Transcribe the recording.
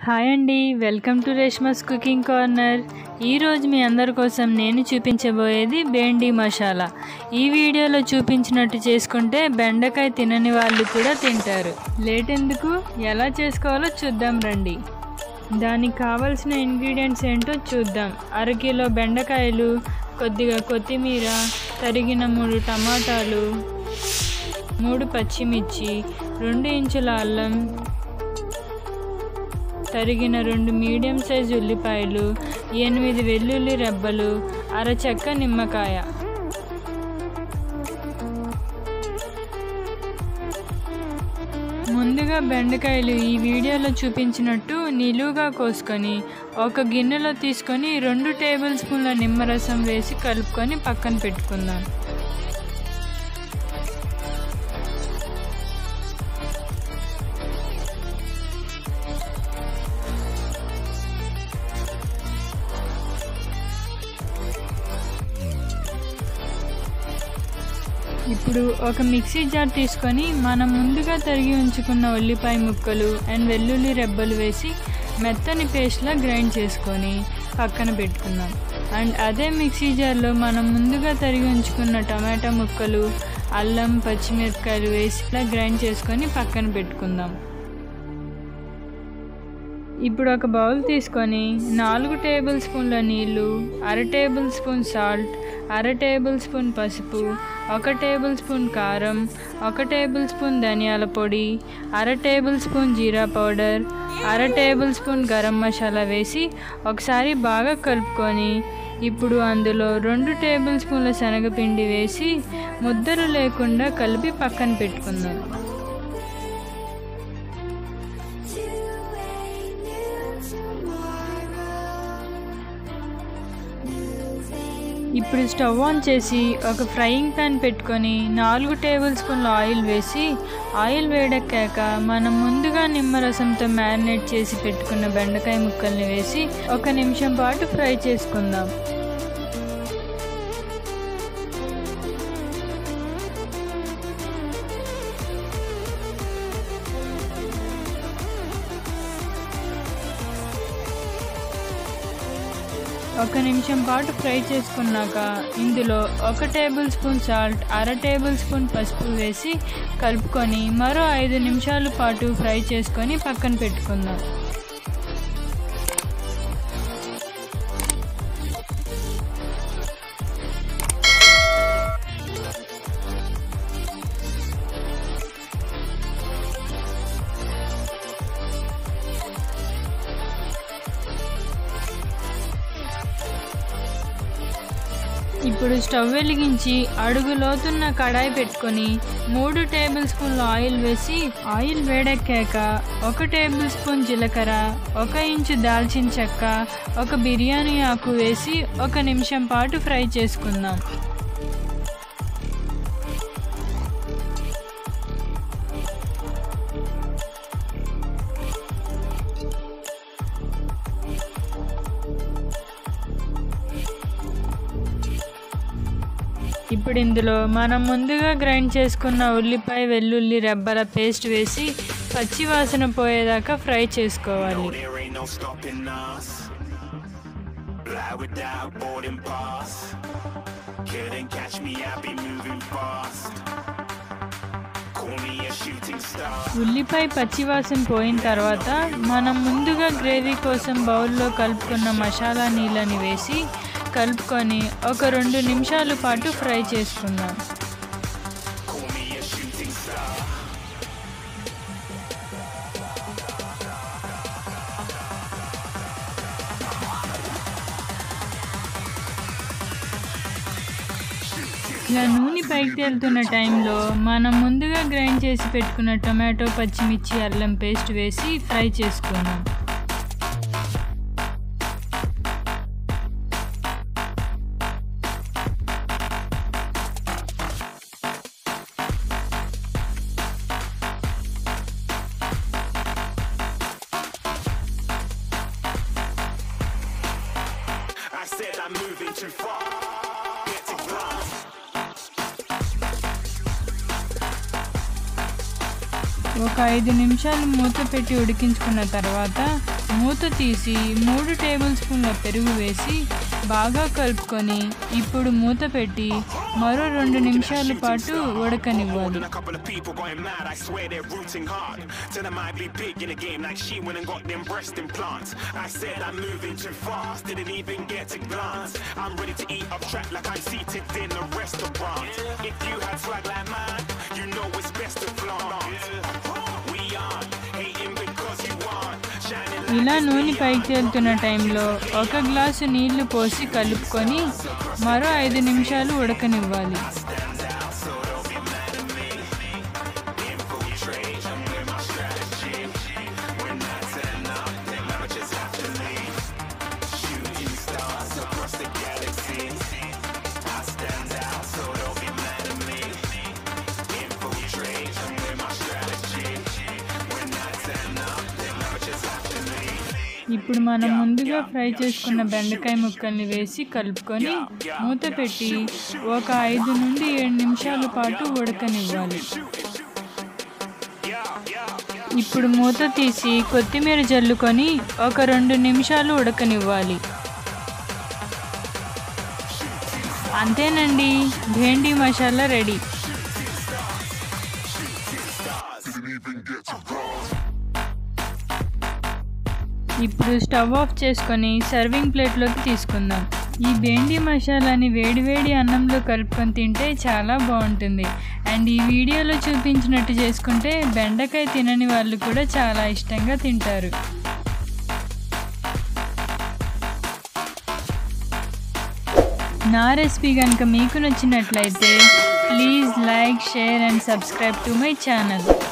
Hi అండి welcome to Reshma's cooking corner ఈరోజు మీ అందరి కోసం నేను చూపించబోయేది బేండి మసాలా ఈ వీడియోలో చూపించినట్టు చేసుకుంటే బెండకాయ తినని వాళ్ళు కూడా తింటారు లేట్ ఎందుకు ఎలా చేసుకోవాలో చూద్దాం రండి దానికి కావలసిన ఇంగ్రీడియంట్స్ ఏంటో చూద్దాం అరకిలో బెండకాయలు కొద్దిగా కొత్తిమీర తరిగిన మూడు టమాటాలు మూడు పచ్చిమిర్చి రెండు ఇంచుల అల్లం తరిగిన రెండు మీడియం సైజ్ ఉల్లిపాయలు ఎనిమిది వెల్లుల్లి రెబ్బలు అరచెక్క నిమ్మకాయ ముందుగా బెండకాయలు ఈ వీడియోలో చూపించినట్టు నిలువుగా కోసుకొని ఒక గిన్నెలో తీసుకొని రెండు టేబుల్ స్పూన్ల నిమ్మరసం వేసి కలుపుకొని పక్కన పెట్టుకుందాం ఇప్పుడు ఒక మిక్సీ జార్ తీసుకొని మనం ముందుగా తరిగి ఉంచుకున్న ఉల్లిపాయ ముక్కలు అండ్ వెల్లుల్లి రెబ్బలు వేసి మెత్తని పేస్ట్లా గ్రైండ్ చేసుకొని పక్కన పెట్టుకుందాం అండ్ అదే మిక్సీ జార్లో మనం ముందుగా తరిగి ఉంచుకున్న టమాటా ముక్కలు అల్లం పచ్చిమిరపకాయలు వేసి ఇలా గ్రైండ్ చేసుకొని పక్కన పెట్టుకుందాం ఇప్పుడు ఒక బౌల్ తీసుకొని నాలుగు టేబుల్ స్పూన్ల నీళ్ళు అర టేబుల్ స్పూన్ సాల్ట్ అర టేబుల్ స్పూన్ పసుపు ఒక టేబుల్ స్పూన్ కారం ఒక టేబుల్ స్పూన్ ధనియాల పొడి అర టేబుల్ స్పూన్ జీరా పౌడర్ అర టేబుల్ స్పూన్ గరం మసాలా వేసి ఒకసారి బాగా కలుపుకొని ఇప్పుడు అందులో రెండు టేబుల్ స్పూన్ల శనగపిండి వేసి ముద్దలు లేకుండా కలిపి పక్కన పెట్టుకుందాం ఇప్పుడు స్టవ్ ఆన్ చేసి ఒక ఫ్రైయింగ్ ప్యాన్ పెట్టుకొని నాలుగు టేబుల్ స్పూన్ల ఆయిల్ వేసి ఆయిల్ వేడెక్కాక మనం ముందుగా నిమ్మరసంతో మ్యారినేట్ చేసి పెట్టుకున్న బెండకాయ ముక్కల్ని వేసి ఒక నిమిషం పాటు ఫ్రై చేసుకుందాం ఒక నిమిషం పాటు ఫ్రై చేసుకున్నాక ఇందులో ఒక టేబుల్ స్పూన్ సాల్ట్ అర టేబుల్ స్పూన్ పసుపు వేసి కలుపుకొని మరో ఐదు నిమిషాల పాటు ఫ్రై చేసుకొని పక్కన పెట్టుకుందాం ఇప్పుడు స్టవ్ వెలిగించి అడుగు లోతున్న కడాయి పెట్టుకొని మూడు టేబుల్ స్పూన్ల ఆయిల్ వేసి ఆయిల్ వేడెక్కాక ఒక టేబుల్ స్పూన్ జీలకర్ర ఒక ఇంచు దాల్చిన చెక్క ఒక బిర్యానీ ఆకు వేసి ఒక నిమిషం పాటు ఫ్రై చేసుకుందాం ఇప్పుడు ఇందులో మనం ముందుగా గ్రైండ్ చేసుకున్న ఉల్లిపాయ వెల్లుల్లి రెబ్బల పేస్ట్ వేసి పచ్చి వాసన పోయేదాకా ఫ్రై చేసుకోవాలి There ain't no stopping us. Fly without boarding pass. Couldn't catch me, I be moving fast. Call me a shooting star. ఉల్లిపాయ పచ్చి వాసన పోయిన తర్వాత మనం ముందుగా గ్రేవీ కోసం బౌల్లో కలుపుకున్న మసాలా నీళ్ళని వేసి కలుపుకొని ఒక రెండు నిమిషాల పాటు ఫ్రై చేసుకుందాం Call me a shooting star. ఇలా నూనె పైకి తేలుతున్న టైంలో మనం ముందుగా గ్రైండ్ చేసి పెట్టుకున్న టొమాటో పచ్చిమిర్చి అల్లం పేస్ట్ వేసి ఫ్రై చేసుకుందాం I said I'm moving too far. Get to glass. ఒక ఐదు నిమిషాలు మూత పెట్టి ఉడికించుకున్న తర్వాత మూత తీసి మూడు టేబుల్ స్పూన్ల పెరుగు వేసి బాగా కలుపుకొని ఇప్పుడు మూత పెట్టి మరో రెండు నిమిషాల పాటు ఉడకనివ్వాలి A couple of people going mad, I swear they're rooting hard. Tell them I'd be big in the game like she went and got them breast implants. I said I'm moving too fast, didn't even get a glance. I'm ready to eat up track like I'm seated in a restaurant. If you had swag like mine, you know it's best to flaunt. We on, hating because you want, shining like ఇలా నూనె పైకి తేలుతున్న టైంలో ఒక glass నీళ్లు పోసి కలుపుకొని మరో ఐదు నిమిషాలు ఉడకనివ్వాలి ఇప్పుడు మనం ముందుగా ఫ్రై చేసుకున్న బెండకాయ ముక్కల్ని వేసి కలుపుకొని మూత పెట్టి ఒక ఐదు నుండి ఏడు నిమిషాల పాటు ఉడకనివ్వాలి ఇప్పుడు మూత తీసి కొత్తిమీర జల్లుకొని ఒక రెండు నిమిషాలు ఉడకనివ్వాలి అంతేనండి భేండి మసాలా రెడీ ఇప్పుడు స్టవ్ ఆఫ్ చేసుకొని సర్వింగ్ ప్లేట్లోకి తీసుకుందాం ఈ బేండి మసాలాని వేడివేడి అన్నంలో కలుపుకొని తింటే చాలా బాగుంటుంది అండ్ ఈ వీడియోలో చూపించినట్టు చేసుకుంటే బెండకాయ తినని వాళ్ళు కూడా చాలా ఇష్టంగా తింటారు నా రెసిపీ కనుక మీకు నచ్చినట్లయితే please like share and subscribe to my channel